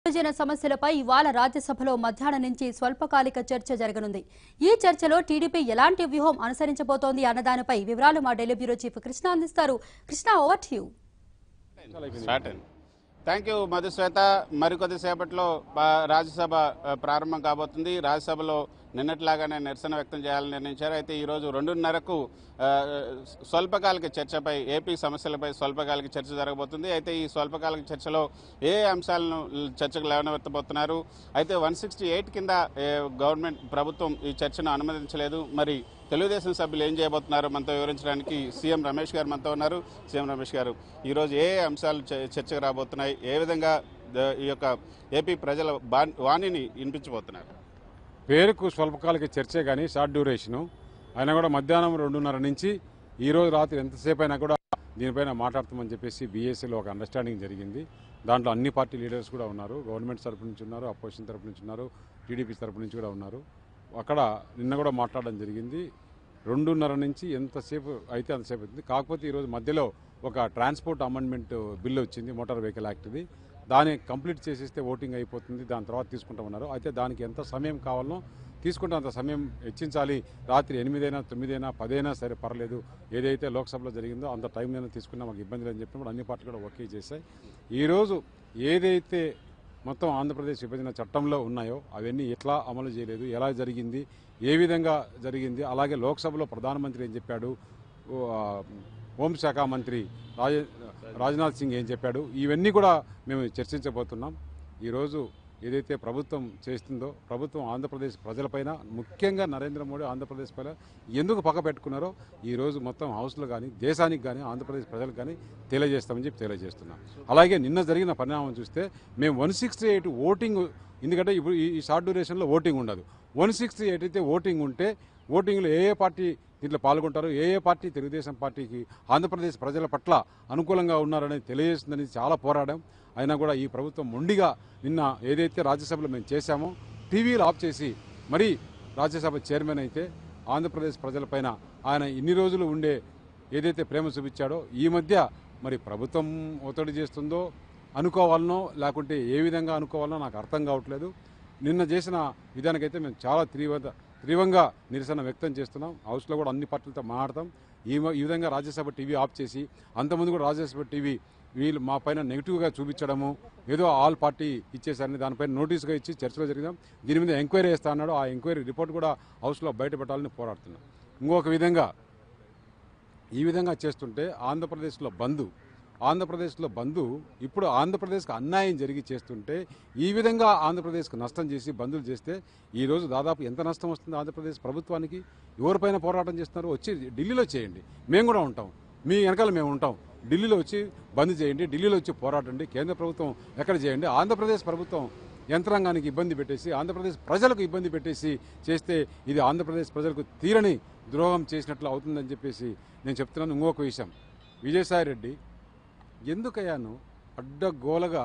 విభజన సమస్యలపై ఇవాళ రాజ్యసభలో మధ్యాహ్నం నుంచి స్వల్పకాలిక చర్చ జరగనుంది ఈ చర్చలో టీడీపీ ఎలాంటి వ్యూహం అనుసరించబోతోంది అన్నదానిపై వివరాలు మా ఢిల్లీ బ్యూరో చీఫ్ కృష్ణ అందిస్తారు Krishna over to you start అయింది థ్యాంక్ యూ మధుశ్వేత మరికొద్దిసేపట్లో బా- రాజ్యసభ ఆ, ప్రారంభం కాబోతుంది రాజ్యసభలో నిన్నట్లాగానే నిరసన వ్యక్తం చేయాలని నిర్ణయించారు అయితే ఈరోజు రెండున్నరకు ఆ, స్వల్పకాలిక చర్చపై ఏపీ సమస్యలపై స్వల్పకాలిక చర్చ జరగబోతుంది అయితే ఈ స్వల్పకాలిక చర్చలో ఏ అంశాలను చర్చకు లేవనెత్తబోతున్నారు అయితే వన్ సిక్స్టీ ఎయిట్ కింద ఏ, గవర్నమెంట్ ప్రభుత్వం ఈ చర్చను అనుమతించలేదు మరి తెలుగుదేశం సభ్యులు ఏం చేయబోతున్నారు మనతో వివరించడానికి సీఎం రమేష్ గారు మనతో ఉన్నారు సీఎం రమేష్ గారు ఈరోజు ఏ అంశాలు చ- చర్చకు రాబోతున్నాయి ఏ విధంగా ద- ఈ యొక్క ఏపీ ప్రజల బా- వాణిని వినిపించబోతున్నారు పేరుకు స్వల్పకాలిక చర్చే కానీ షార్ట్ డ్యూరేషను అయినా కూడా మధ్యాహ్నం రెండున్నర నుంచి ఈ రోజు రాత్రి ఎంతసేపు అయినా కూడా దీనిపైన మాట్లాడతామని చెప్పేసి బీఎస్సీలో ఒక అండర్స్టాండింగ్ జరిగింది దాంట్లో అన్ని పార్టీ లీడర్స్ కూడా ఉన్నారు గవర్నమెంట్ తరపు నుంచి ఉన్నారు అపోజిషన్ తరపు నుంచి ఉన్నారు టీడీపీ తరపు నుంచి కూడా ఉన్నారు అక్కడ నిన్న కూడా మాట్లాడడం జరిగింది రెండున్నర నుంచి ఎంతసేపు అయితే అంతసేపు అవుతుంది కాకపోతే ఈరోజు మధ్యలో ఒక ట్రాన్స్పోర్ట్ అమెండ్మెంట్ బిల్ వచ్చింది మోటార్ వెహికల్ యాక్ట్ది దాన్ని కంప్లీట్ చేసేస్తే ఓటింగ్ అయిపోతుంది దాని తర్వాత తీసుకుంటామన్నారు అయితే దానికి ఎంత సమయం కావాలనో తీసుకుంటే అంత సమయం హెచ్చించాలి రాత్రి ఎనిమిదైనా తొమ్మిదైనా పదైనా సరే పర్లేదు ఏదైతే లోక్సభలో జరిగిందో అంత టైం అయినా తీసుకున్నా మాకు ఇబ్బంది లేదని చెప్పినప్పుడు అన్ని పార్టీలు కూడా ఓకే చేశాయి ఈరోజు ఏదైతే మొత్తం ఆంధ్రప్రదేశ్ విభజన చట్టంలో ఉన్నాయో అవన్నీ ఎట్లా అమలు చేయలేదు ఎలా జరిగింది ఏ విధంగా జరిగింది అలాగే లోక్సభలో ప్రధానమంత్రి ఏం చెప్పాడు ఓ, ఆ, హోంశాఖ మంత్రి రాజ రాజ్నాథ్ సింగ్ ఏం చెప్పాడు ఇవన్నీ కూడా మేము చర్చించబోతున్నాం ఈరోజు ఏదైతే ప్రభుత్వం చేస్తుందో ప్రభుత్వం ఆంధ్రప్రదేశ్ ప్రజలపైన ముఖ్యంగా నరేంద్ర మోడీ ఆంధ్రప్రదేశ్ పైన ఎందుకు పక్క పెట్టుకున్నారో ఈరోజు మొత్తం హౌస్లో కానీ దేశానికి కానీ ఆంధ్రప్రదేశ్ ప్రజలకు కానీ తెలియజేస్తామని చెప్పి తెలియజేస్తున్నాం అలాగే నిన్న జరిగిన పరిణామం చూస్తే మేము వన్ సిక్స్టీ ఎయిట్ ఓటింగ్ ఎందుకంటే ఇప్పుడు ఈ- ఈ షార్ట్ డ్యూరేషన్లో ఓటింగ్ ఉండదు వన్ సిక్స్టీ ఎయిట్ అయితే ఓటింగ్ ఉంటే ఓటింగ్లో ఏ ఏ పార్టీ దీంట్లో పాల్గొంటారు ఏ ఏ పార్టీ తెలుగుదేశం పార్టీకి ఆంధ్రప్రదేశ్ ప్రజల పట్ల అనుకూలంగా ఉన్నారనేది తెలియజేస్తుందని చాలా పోరాడాం అయినా కూడా ఈ ప్రభుత్వం మొండిగా నిన్న ఏదైతే రాజ్యసభలో మేము చేశామో టీవీలు ఆఫ్ చేసి మరి రాజ్యసభ చైర్మన్ అయితే ఆంధ్రప్రదేశ్ ప్రజలపైన ఆయన ఇన్ని రోజులు ఉండే ఏదైతే ప్రేమ చూపించాడో ఈ మధ్య మరి ప్రభుత్వం ఒత్తిడి చేస్తుందో అనుకోవాలనో లేకుంటే ఏ విధంగా అనుకోవాలనో నాకు అర్థం కావట్లేదు నిన్న చేసిన విధానికైతే మేము చాలా తీవ్ర తీవ్రంగా నిరసన వ్యక్తం చేస్తున్నాం హౌస్లో కూడా అన్ని పార్టీలతో మాట్లాడతాం ఈ మ- ఈ విధంగా రాజ్యసభ టీవీ ఆఫ్ చేసి అంతకుముందు కూడా రాజ్యసభ టీవీ వీళ్ళు మా పైన నెగిటివ్గా చూపించడము ఏదో ఆల్ పార్టీ ఇచ్చేసారని దానిపైన నోటీస్గా ఇచ్చి చర్చలో జరిగినాం దీని మీద ఎంక్వైరీ చేస్తా అన్నాడు ఆ ఎంక్వైరీ రిపోర్ట్ కూడా హౌస్లో బయటపెట్టాలని పోరాడుతున్నాం ఇంకొక విధంగా ఈ విధంగా చేస్తుంటే ఆంధ్రప్రదేశ్లో బంద్ ఆంధ్రప్రదేశ్లో బంద్ ఇప్పుడు ఆంధ్రప్రదేశ్కి అన్యాయం జరిగి చేస్తుంటే ఈ విధంగా ఆంధ్రప్రదేశ్కి నష్టం చేసి బంధులు చేస్తే ఈ రోజు దాదాపు ఎంత నష్టం వస్తుంది ఆంధ్రప్రదేశ్ ప్రభుత్వానికి ఎవరిపైన పోరాటం చేస్తున్నారో వచ్చి ఢిల్లీలో చేయండి మేము కూడా ఉంటాం మీ వెనకాల మేము ఉంటాం ఢిల్లీలో వచ్చి బంద్ చేయండి ఢిల్లీలో వచ్చి పోరాటండి కేంద్ర ప్రభుత్వం ఎక్కడ చేయండి ఆంధ్రప్రదేశ్ ప్రభుత్వం యంత్రాంగానికి ఇబ్బంది పెట్టేసి ఆంధ్రప్రదేశ్ ప్రజలకు ఇబ్బంది పెట్టేసి చేస్తే ఇది ఆంధ్రప్రదేశ్ ప్రజలకు తీరని ద్రోహం చేసినట్లు అవుతుందని చెప్పేసి నేను చెప్తున్నాను ఇంకొక విషయం విజయసాయి రెడ్డి ఎందుకయ్యాను అడ్డగోలగా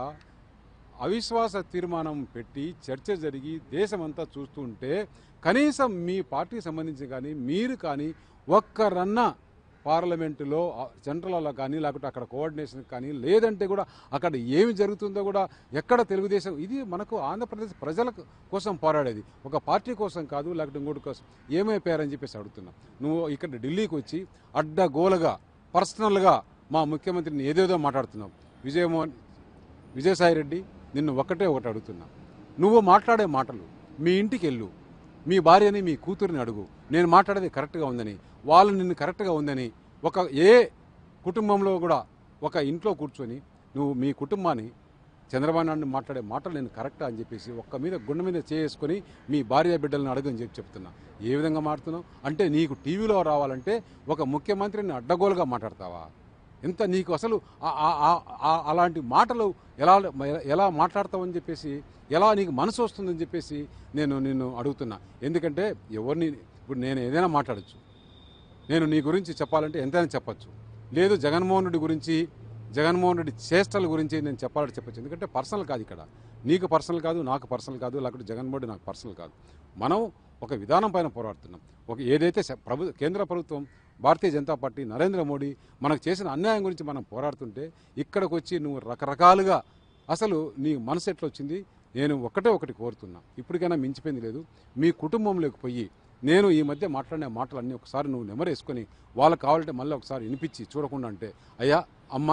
అవిశ్వాస తీర్మానం పెట్టి చర్చ జరిగి దేశమంతా చూస్తుంటే కనీసం మీ పార్టీకి సంబంధించి కానీ మీరు కానీ ఒక్కరన్నా పార్లమెంటులో ఆ, సెంట్రల్లో కానీ లేకుంటే అక్కడ కోఆర్డినేషన్ కానీ లేదంటే కూడా అక్కడ ఏమి జరుగుతుందో కూడా ఎక్కడ తెలుగుదేశం ఇది మనకు ఆంధ్రప్రదేశ్ ప్రజల కోసం పోరాడేది ఒక పార్టీ కోసం కాదు లేకపోతే ఇంకోటి కోసం ఏమైపోయారని చెప్పేసి అడుగుతున్నా నువ్వు ఇక్కడ ఢిల్లీకి వచ్చి అడ్డగోలగా పర్సనల్గా మా ముఖ్యమంత్రిని ఏదేదో మాట్లాడుతున్నావు విజయమోహన్ విజయసాయి రెడ్డి నిన్ను ఒక్కటే ఒకటి అడుగుతున్నా నువ్వు మాట్లాడే మాటలు మీ ఇంటికి వెళ్ళు మీ భార్యని మీ కూతురిని అడుగు నేను మాట్లాడేది కరెక్ట్గా ఉందని వాళ్ళు నిన్ను కరెక్ట్గా ఉందని ఒక ఏ కుటుంబంలో కూడా ఒక ఇంట్లో కూర్చొని నువ్వు మీ కుటుంబాన్ని చంద్రబాబు నాయుడు మాట్లాడే మాటలు నేను కరెక్టా అని చెప్పేసి ఒక్క మీద గుండె మీద చేసుకొని మీ భార్య బిడ్డలను అడగని చెప్పి చెప్తున్నా ఏ విధంగా మాట్లాడుతున్నావు అంటే నీకు టీవీలో రావాలంటే ఒక ముఖ్యమంత్రిని అడ్డగోలుగా మాట్లాడతావా ఎంత నీకు అసలు ఆ- ఆ- ఆ- ఆ- అలాంటి మాటలు ఎలా ఎలా మాట్లాడతావని చెప్పేసి ఎలా నీకు మనసు వస్తుందని చెప్పేసి నేను నిన్ను అడుగుతున్నా ఎందుకంటే ఎవరిని ఇప్పుడు నేను ఏదైనా మాట్లాడచ్చు నేను నీ గురించి చెప్పాలంటే ఎంతైనా చెప్పచ్చు లేదు జగన్మోహన్ రెడ్డి గురించి జగన్మోహన్ రెడ్డి చేష్టల గురించి నేను చెప్పాలంటే చెప్పచ్చు ఎందుకంటే పర్సనల్ కాదు ఇక్కడ నీకు పర్సనల్ కాదు నాకు పర్సనల్ కాదు లేకపోతే జగన్మోహన్ రెడ్డి నాకు పర్సనల్ కాదు మనం ఒక విధానం పైన పోరాడుతున్నాం ఒక ఏదైతే స- ప్రభు కేంద్ర ప్రభుత్వం భారతీయ జనతా పార్టీ నరేంద్ర మోడీ మనకు చేసిన అన్యాయం గురించి మనం పోరాడుతుంటే ఇక్కడికి వచ్చి నువ్వు రకరకాలుగా అసలు నీ మనసు ఎట్లా వచ్చింది నేను ఒకటే ఒకటి కోరుతున్నా ఇప్పటికైనా మించిపోయింది లేదు మీ కుటుంబంలోకి పోయి నేను ఈ మధ్య మాట్లాడిన మాటలన్నీ ఒకసారి నువ్వు నెమరేసుకొని వాళ్ళకి కావాలంటే మళ్ళీ ఒకసారి వినిపించి చూడకుండా అంటే అయ్యా అమ్మ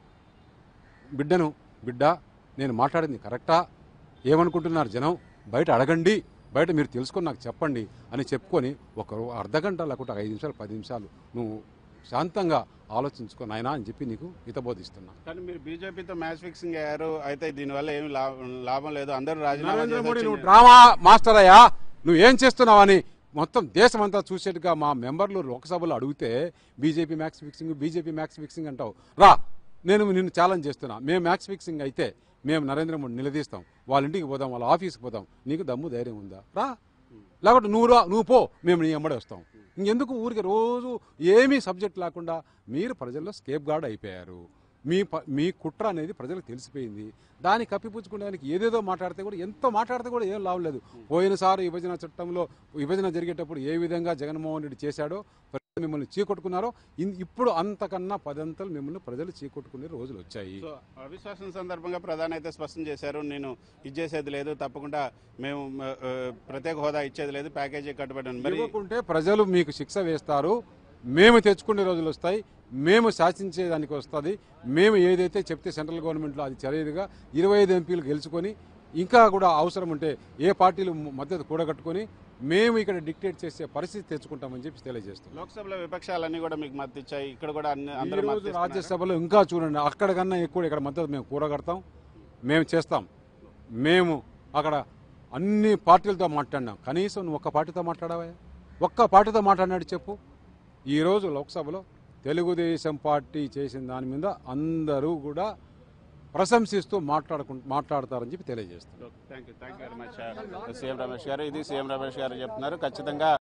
బిడ్డను బిడ్డ నేను మాట్లాడింది కరెక్టా ఏమనుకుంటున్నారు జనం బయట అడగండి బయట మీరు తెలుసుకొని నాకు చెప్పండి అని చెప్పుకొని ఒక అర్ధ గంట లేకుంటే ఒక ఐదు నిమిషాలు పది నిమిషాలు నువ్వు శాంతంగా ఆలోచించుకో నాయనా అని చెప్పి నీకు హితబోధిస్తున్నా కానీ మీరు బీజేపీతో మ్యాచ్ ఫిక్సింగ్ అయ్యారు అయితే దీనివల్ల ఏమి లాభం లాభం లేదు అందరూ రాజీనామా నరేంద్ర మోడీ చేసి నువ్వు డ్రామా మాస్టర్ అయ్యా నువ్వు ఏం చేస్తున్నావని మొత్తం దేశమంతా చూసేట్టుగా మా మెంబర్లు లోక్సభలో అడిగితే BJP match fixing BJP match fixing అంటావు రా నేను నిన్ను ఛాలెంజ్ చేస్తున్నా మేము మ్యాక్స్ ఫిక్సింగ్ అయితే మేము నరేంద్ర మోడీ నిలదీస్తాం వాళ్ళ ఇంటికి పోదాం వాళ్ళ ఆఫీస్కి పోదాం నీకు దమ్ము ధైర్యం ఉందా రా లేకపోతే నువ్వు రా నువ్వు పో మేము నీ ఎమ్మడే వస్తాం ఇంకెందుకు ఊరికి రోజు ఏమీ సబ్జెక్ట్ లేకుండా మీరు ప్రజల్లో స్కేప్ గార్డ్ అయిపోయారు మీ ప- మీ కుట్ర అనేది ప్రజలకు తెలిసిపోయింది దాన్ని కప్పిపుచ్చుకోవడానికి ఏదేదో మాట్లాడితే కూడా ఎంత మాట్లాడితే కూడా ఏం లాభం లేదు పోయినసారి విభజన చట్టంలో విభజన జరిగేటప్పుడు ఏ విధంగా జగన్మోహన్ రెడ్డి చేశాడో ప్రజలు మిమ్మల్ని చీకొట్టుకున్నారో ఇన్- ఇప్పుడు అంతకన్నా పదంతలు మిమ్మల్ని ప్రజలు చీకొట్టుకునే రోజులు వచ్చాయి సో అవిశ్వాసం సందర్భంగా ప్రధాని అయితే స్పష్టం చేశారు నేను ఇచ్చేసేది లేదు తప్పకుండా మేము ఆ, ఆ, ప్రత్యేక హోదా ఇచ్చేది లేదు ప్యాకేజీ కట్టుబడి మరి ఇవ్వకుంటే ప్రజలు మీకు శిక్ష వేస్తారు మేము తెచ్చుకునే రోజులు వస్తాయి మేము శాసించేదానికి వస్తుంది మేము ఏదైతే చెప్తే సెంట్రల్ గవర్నమెంట్లో అది చర్యగా ఇరవై ఐదు ఎంపీలు గెలుచుకొని ఇంకా కూడా అవసరం ఉంటే ఏ పార్టీలు మద్దతు కూడగట్టుకొని మేము ఇక్కడ డిక్టేట్ చేసే పరిస్థితి తెచ్చుకుంటామని చెప్పి తెలియజేస్తాం లోక్సభలో విపక్షాలన్నీ కూడా మీకు మద్దతు ఇచ్చాయి ఇక్కడ కూడా అన్ని ఈ అందరూ రోజు మద్దతు ఇస్తున్నారు. రాజ్యసభలో ఇంకా చూడండి అక్కడ కన్నా ఎక్కువ ఇక్కడ మద్దతు మేము కూడగడతాం మేము చేస్తాం మేము అక్కడ అన్ని పార్టీలతో మాట్లాడినాం కనీసం నువ్వు ఒక్క పార్టీతో మాట్లాడావా ఒక్క పార్టీతో మాట్లాడినాడు చెప్పు ఈరోజు లోక్సభలో తెలుగుదేశం పార్టీ చేసిన దాని మీద అందరూ కూడా ప్రశంసిస్తూ మాట్లాడుకు మాట్లాడతారని చెప్పి తెలియజేస్తాం thank you thank you very much CM Ramesh garu ఇది సీఎం రమేష్ గారు చెప్తున్నారు ఖచ్చితంగా